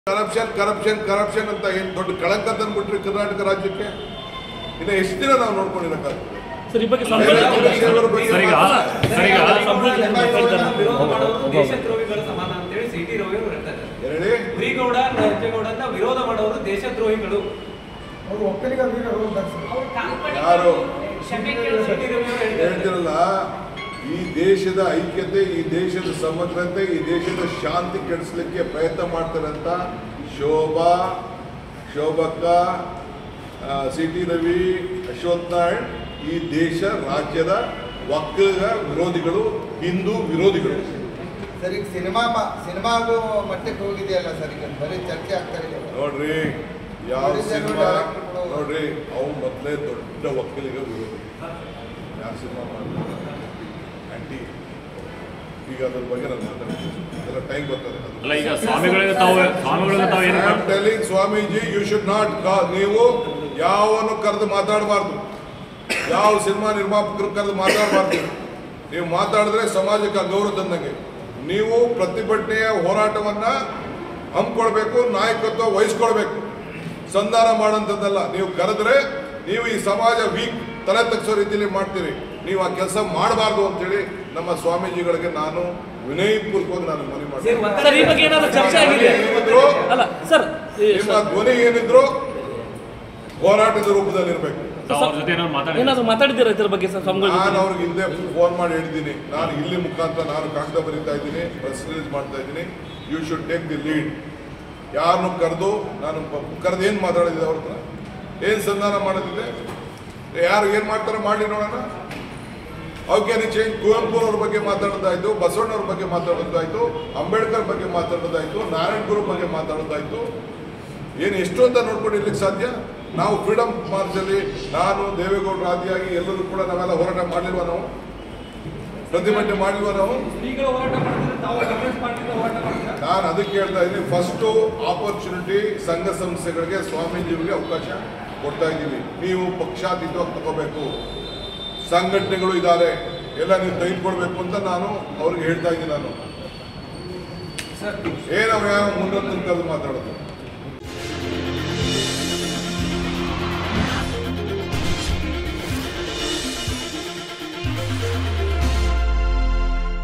Corruption corruption corruption ಅಂತ ಏನು ದೊಡ್ಡ ಕಳಂಕ ತಂದ್ಬಿಟ್ರಿ ಕರ್ನಾಟಕ ರಾಜ್ಯಕ್ಕೆ ಇನ್ನು ಎಷ್ಟು ದಿನ ನಾವು ನೋಡ್ಕೊಂಡಿರಕ್ಕಾಗ್ತದೆ ಸರ್ ಈ ಬಗ್ಗೆ ಬೇರೆ ಸಂಬಂಧ ವಿಷಯಗಳ ಬಗ್ಗೆ ಸರ್ ಈಗ ಸರ್ ಈಗ ವಿರೋಧ ಮಾಡೋರು ದೇಶದ್ರೋಹಿಗಳ ಸಮಾನ ಅಂತೇಳಿ ಸಿ ಟಿ ರವಿ ಅವರು ಹೇಳ್ತಾ ಇದ್ದಾರೆ ಹೇಳಿ ಹುರಿಗೌಡ ನರಸಿಂಹಗೌಡನ್ನ ವಿರೋಧ ಮಾಡೋರು ದೇಶದ್ರೋಹಿಗಳು ಅವರು ಒಕ್ಕಲಿಗ ವೀರರು ಅಂತ ಸರ್. ಯಾರು ಸಿ ಟಿ ರವಿ ಅವರು ಹೇಳ್ತಾ ಇದ್ದಾರೆ ಹೇಳ್ತಿರಲ್ಲ ಈ ದೇಶದ ಐಕ್ಯತೆ ಈ ದೇಶದ ಸಮಗ್ರತೆ ಈ ದೇಶದ ಶಾಂತಿ ಕೆಡಿಸ್ಲಿಕ್ಕೆ ಪ್ರಯತ್ನ ಮಾಡ್ತಾರಂತ ಶೋಭಾ ಶೋಭಕ್ಕ ಸಿ ಟಿ ರವಿ ಅಶ್ವಥ್ ನಾರಾಯಣ್ ಈ ದೇಶ ರಾಜ್ಯದ ಒಕ್ಕಲಿಗ ವಿರೋಧಿಗಳು ಹಿಂದೂ ವಿರೋಧಿಗಳು ಸರ್ ಈಗ ಸಿನಿಮಾ ಮ- ಸಿನಿಮಾಗೂ ಮಟ್ಟಕ್ಕೆ ಹೋಗಿದೆಯಲ್ಲ ಸರ್ ಈಗ ಬರೀ ಚರ್ಚೆ ಆಗ್ತಾ ಇದೆ ನೋಡ್ರಿ ಯಾವ ನೋಡಿದ್ದೆ ಸಿನಿಮಾ ನೋಡಿ, ನೋಡ್ರಿ ಅವು ಮೊದಲೇ ದೊಡ್ಡ ಒಕ್ಕಲಿಗ ವಿರೋಧಿ ಯಾವ ಸಿನಿಮಾ ಮಾಡಿದ್ರು ಆಂಟಿ ಈಗ ಅದ್ರ ಬಗ್ಗೆ ನಾನು ಮಾತಾಡ್ತೀನಿ ಅದೆಲ್ಲ ಟೈಮ್ ಬರ್ತದೆ ಅದು. ಅಲ್ಲ ಈಗ ಸ್ವಾಮಿಗಳಿಗೆ ತಾವು ಸ್ವಾಮಿಗಳಿಗೆ ತಾವು ಏನು I am telling Swamiji you should not ನೀವು ಯಾವನ್ನು ಕರೆದು ಮಾತಾಡಬಾರ್ದು ಯಾವ ಸಿನಿಮಾ ನಿರ್ಮಾಪಕರು ಕರೆದು ಮಾತಾಡಬಾರ್ದು ನೀವು ಮಾತಾಡಿದ್ರೆ ಸಮಾಜಕ್ಕೆ ಅಗೌರವ ತಂದಂಗೆ ನೀವು ಪ್ರತಿಭಟನೆಯ ಹೋರಾಟವನ್ನ ಹಮ್ಮಿಕೊಳ್ಬೇಕು ನಾಯಕತ್ವ ವಹಿಸ್ಕೊಳ್ಬೇಕು ಸಂಧಾನ ಮಾಡೋಂಥದ್ದಲ್ಲ ನೀವು ಕರೆದ್ರೆ ನೀವು ಈ ಸಮಾಜ ವೀಕ್ ತಲೆ ತಗ್ಸೋ ರೀತಿಯಲ್ಲಿ ಮಾಡ್ತೀರಿ ನೀವು ಆ ಕೆಲಸ ಮಾಡಬಾರ್ದು ಅಂತೇಳಿ ನಮ್ಮ ಸ್ವಾಮೀಜಿಗಳಿಗೆ ನಾನು ವಿನಯಪೂರ್ವಕವಾಗಿ ನಾನು ಮನವಿ ಮಾಡ್ತೀನಿ ಸರ್ ಈ ಬಗ್ಗೆ ಏನಾದ್ರು ಚರ್ಚೆ ಆಗಿದೆ ಏನಿದ್ರು ಅಲ್ಲ ಸರ್ ಈ ನಿಮ್ಮ ಧ್ವನಿ ಏನಿದ್ರು ಹೋರಾಟದ ರೂಪದಲ್ಲಿ ಇರಬೇಕು ತಾವು ಅವ್ರ ಜೊತೆ ಏನಾದ್ರು ಮಾತಾಡಿ ಏನಾದ್ರು ಮಾತಾಡಿದ್ದೀರಾ ಇದ್ರ ಬಗ್ಗೆ ಸರ್ ಸ್ವಾಮಿಗಳ ನಾನು ಜೊತೆ ಅವ್ರಿಗೆ ಹಿಂದೆ ಫೋನ್ ಮಾಡಿ ಹೇಳಿದ್ದೀನಿ ನಾನು ಇಲ್ಲಿ ಮುಖಾಂತರ ನಾನು ಕಾಗದ ಬರೀತಾ ಇದ್ದೀನಿ ಪ್ರೆಸ್ ರಿಲೀಸ್ ಮಾಡ್ತಾ ಇದ್ದೀನಿ you should take the lead ಯಾರನ್ನು ಕರೆದು ನಾನು ಕರೆದು ಏನು ಮಾತಾಡಿದ್ದೆ ಅವ್ರ ಹತ್ರ ಏನು ಸಂಧಾನ ಮಾಡೋದಿದೆ ಯಾರು ಏನು ಮಾಡ್ತಾರೆ ಮಾಡಿ ನೋಡೋಣ ಅವಕ್ಕೆ ಚೇಂಜ್ ಕುವೆಂಪುರವ್ರ ಬಗ್ಗೆ ಮಾತಾಡೋದಾಯ್ತು ಬಸವಣ್ಣವ್ರ ಬಗ್ಗೆ ಮಾತಾಡೋದಾಯ್ತು ಅಂಬೇಡ್ಕರ್ ಬಗ್ಗೆ ಮಾತಾಡೋದಾಯ್ತು ನಾರಾಯಣ ಗುರು ಬಗ್ಗೆ ಮಾತಾಡೋದಾಯ್ತು ಏನು ಎಷ್ಟು ಅಂತ ನೋಡ್ಕೊಂಡು ಇರ್ಲಿಕ್ಕೆ ಸಾಧ್ಯ ನಾವು ಫ್ರೀಡಮ್ ಮಾರ್ಚಲ್ಲಿ ನಾನು ದೇವೇಗೌಡರ ಆದಿಯಾಗಿ ಎಲ್ಲರೂ ಕೂಡ ನಾವೆಲ್ಲ ಹೋರಾಟ ಮಾಡಲಿಲ್ವ ನಾವು ಪ್ರತಿಭಟನೆ ಮಾಡಿಲ್ವ ನಾವು ಶ್ರೀಗಳು ಹೋರಾಟ ಮಾಡ್ತಾರೆ ತಾವು ಕಾಂಗ್ರೆಸ್ ಪಾರ್ಟಿಯಿಂದ ಹೋರಾಟ ಮಾಡ್ತಾರೆ ನಾನು ಅದಕ್ಕೆ ಹೇಳ್ತಾ ಇದ್ದೀನಿ ಫಸ್ಟು ಆಪರ್ಚುನಿಟಿ ಸಂಘ ಸಂಸ್ಥೆಗಳಿಗೆ ಸ್ವಾಮೀಜಿಯವರಿಗೆ ಅವಕಾಶ ಕೊಡ್ತಾ ಇದ್ದೀವಿ ನೀವು ಪಕ್ಷಾತೀತವಾಗಿ ತಗೋಬೇಕು ಸಂಘಟನೆಗಳು ಇದ್ದಾರೆ ಎಲ್ಲ ನೀವು ತೆಗೆದುಕೊಳ್ಬೇಕು ಅಂತ ನಾನು ಅವ್ರಿಗೆ ಹೇಳ್ತಾ ಇದ್ದೀನಿ ನಾನು ಏನವ ಯಾವ ಮುಂದೊಂದು ಕರೆದು ಮಾತಾಡೋದು